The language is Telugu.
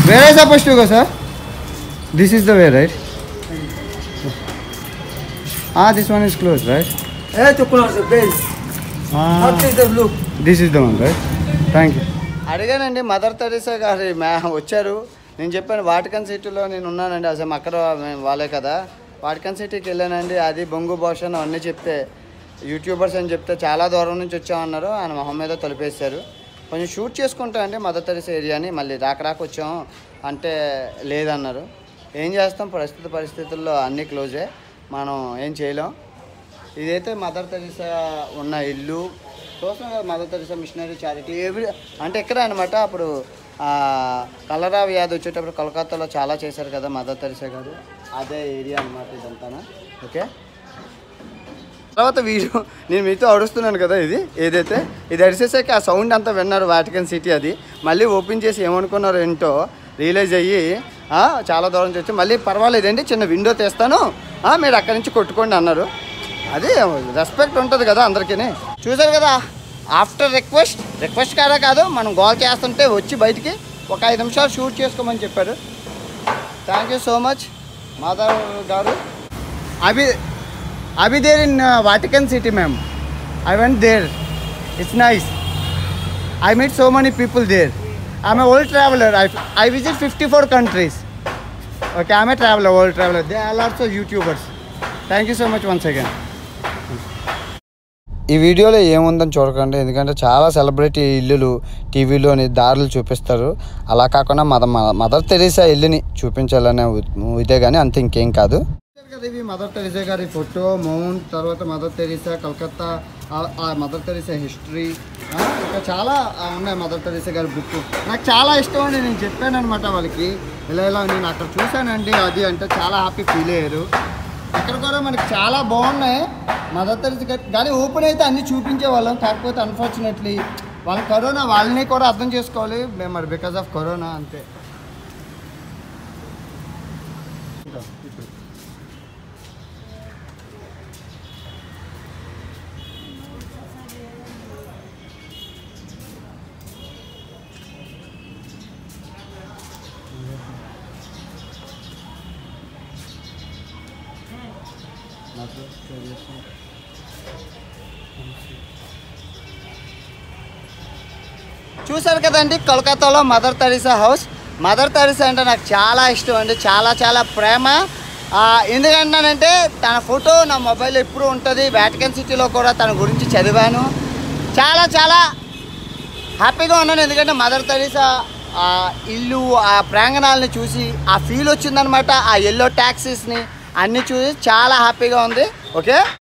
Where are you supposed to go, sir? This is the way, right? Ah, this one is closed, right? Eh, to close the base. What Ah, is the blue? This is the one right thank you అడిగానండి మదర్ తెరీసా గారి మ్యా వచ్చారు నేను చెప్పాను వాటికన్ సిటీలో నేను ఉన్నానండి అసలు అక్కడ మేము వాళ్ళే కదా వాటికన్ సిటీకి వెళ్ళానండి అది బొంగు భోషన్ అవన్నీ చెప్తే యూట్యూబర్స్ అని చెప్తే చాలా దూరం నుంచి వచ్చామన్నారు ఆయన మొహం మీద తలిపేశారు కొంచెం షూట్ చేసుకుంటా అండి మదర్ తెరీసా ఏరియాని మళ్ళీ రాక రాక వచ్చాం అంటే లేదన్నారు ఏం చేస్తాం ప్రస్తుత పరిస్థితుల్లో అన్నీ క్లోజే మనం ఏం చేయలేం ఇదైతే మదర్ తెరీసా ఉన్న ఇల్లు చూస్తాం కదా Mother Teresa missionary charity every అంటే ఎక్కడ అనమాట అప్పుడు ఆ, కలరా వ్యాధి వచ్చేటప్పుడు కోల్కతాలో చాలా చేశారు కదా మదర్ తెరీసా గారు అదే ఏరియా అనమాట ఇదంతా ఓకే తర్వాత వీడియో నేను మీతో అడుస్తున్నాను కదా ఇది ఏదైతే ఇది అడిసేసాక ఆ సౌండ్ అంతా విన్నారు వాటికన్ సిటీ అది మళ్ళీ ఓపెన్ చేసి ఏమనుకున్నారో ఏంటో రియలైజ్ అయ్యి ఆ, చాలా దూరం నుంచి వచ్చి మళ్ళీ పర్వాలేదండి చిన్న విండో తీస్తాను ఆ, మీరు అక్కడి నుంచి కొట్టుకోండి అన్నారు అది రెస్పెక్ట్ ఉంటుంది కదా అందరికీ చూసారు కదా ఆఫ్టర్ రిక్వెస్ట్ రిక్వెస్ట్ కాదా కాదు మనం గోల్ చేస్తుంటే వచ్చి బయటికి ఒక ఐదు నిమిషాలు షూట్ చేసుకోమని చెప్పారు thank you so much Madhav గారు అభి అభి there in Vatican City ma'am I went there it's nice I meet so many people there I'm old traveller I I visit fifty four countries okay I'm a traveller old traveller they are also YouTubers thank you so much once again ఈ వీడియోలో ఏముందని చూడకండి ఎందుకంటే చాలా సెలబ్రిటీ ఇల్లులు టీవీలోని దారులు చూపిస్తారు అలా కాకుండా మద మదర్ తెరీసా ఇల్లుని చూపించాలనే ఉ- ఇదే కానీ అంతే ఇంకేం కాదు ఇవి మదర్ తెరీసా గారి ఫోటో మౌంట్ తర్వాత మదర్ తెరీసా కలకత్తా ఆ- ఆ మదర్ తెరీసా హిస్టరీ ఇంకా చాలా ఆ, ఉన్నాయి మదర్ తెరీసా గారి బుక్ నాకు చాలా ఇష్టం అండి నేను చెప్పాను అనమాట వాళ్ళకి ఇలా ఇలా నేను అక్కడ చూశానండి అది అంటే చాలా హ్యాపీ ఫీల్ అయ్యారు అక్కడ కూడా మనకి చాలా బాగున్నాయి మదర్ తెరీసా గారి కానీ ఓపెన్ అయితే అన్ని చూపించే వాళ్ళం కాకపోతే అన్ఫార్చునేట్లీ వాళ్ళ కరోనా వాళ్ళని కూడా అర్థం చేసుకోవాలి మేము మరి బికాస్ ఆఫ్ కరోనా అంతే చూసారు కదండి కోల్కతాలో Mother Teresa house Mother Teresa అంటే నాకు చాలా ఇష్టం అండి చాలా చాలా ప్రేమ ఆ, ఎందుకంటానంటే తన ఫోటో నా మొబైల్ ఎప్పుడు ఉంటుంది వాటికన్ సిటీలో కూడా తన గురించి చదివాను చాలా చాలా హ్యాపీగా ఉన్నాను ఎందుకంటే మదర్ తెరీసా ఆ ఇల్లు ఆ ప్రాంగణాలని చూసి ఆ ఫీల్ వచ్చిందనమాట ఆ ఎల్లో ట్యాక్సీస్ని అన్నీ చూసి చాలా హ్యాపీగా ఉంది ఓకే